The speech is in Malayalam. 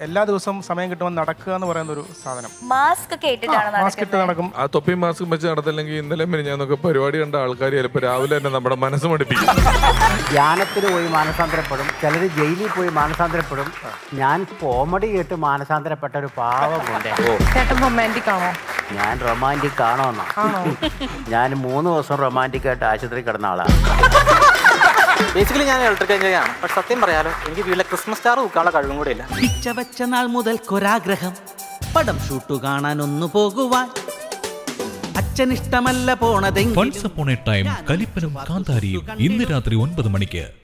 എല്ലാ ദിവസവും സമയം കിട്ടുമ്പോൾ നടക്കുക എന്ന് പറയുന്ന ഒരു സാധനം മാസ്ക് ഒക്കെ ഇട്ടിട്ടാണ് മാസ്ക് ഇട്ട് നടക്കുന്നത് നടക്കും ആ തൊപ്പി മാസ്ക് വെച്ച് നടത്തില്ലെങ്കിൽ ഇന്നലെ മിനിഞ്ഞാന്നൊക്കെ പരിപാടി കണ്ട ആൾക്കാർ ചിലപ്പോൾ രാവിലെ തന്നെ നമ്മുടെ മനസ്സ് മടുപ്പിക്കും ധ്യാനത്തിന് പോയി മാനസാന്തരപ്പെടും ചിലർ ജയിലിൽ പോയി മാനസാന്തരപ്പെടും ഞാൻ കോമഡി കേട്ട് മാനസാന്തരപ്പെട്ട ഒരു പാവം കൊണ്ട് ചേട്ടൻ റൊമാൻറ്റിക് ആണോ ഞാൻ റൊമാൻറ്റിക് ആണോന്നോ ഞാൻ മൂന്ന് ദിവസം റൊമാൻറ്റിക് ആയിട്ട് ആശുപത്രി കിടന്ന ആളാണ് ബേസിക്കലി ഞാൻ ഇലക്ട്രിക് എഞ്ചിനീയറാണ് പക്ഷെ സത്യം പറയാലോ എനിക്ക് വീട്ടിലെ ക്രിസ്മസ് സ്റ്റാർ തൂക്കാനുള്ള കഴിവും കൂടെ ഇല്ല പിച്ച വെച്ച നാൾ മുതൽക്കൊരാഗ്രഹം പടം ഷൂട്ടു കാണാൻ ഒന്നു പോകുവാൻ അച്ഛനിഷ്ടമല്ല പോണതെങ്കിൽ വൺസ് അപ്പോൺ എ ടൈം കലിപ്പനും കാന്താരിയും ഇന്ന് രാത്രി ഒൻപത് മണിക്ക്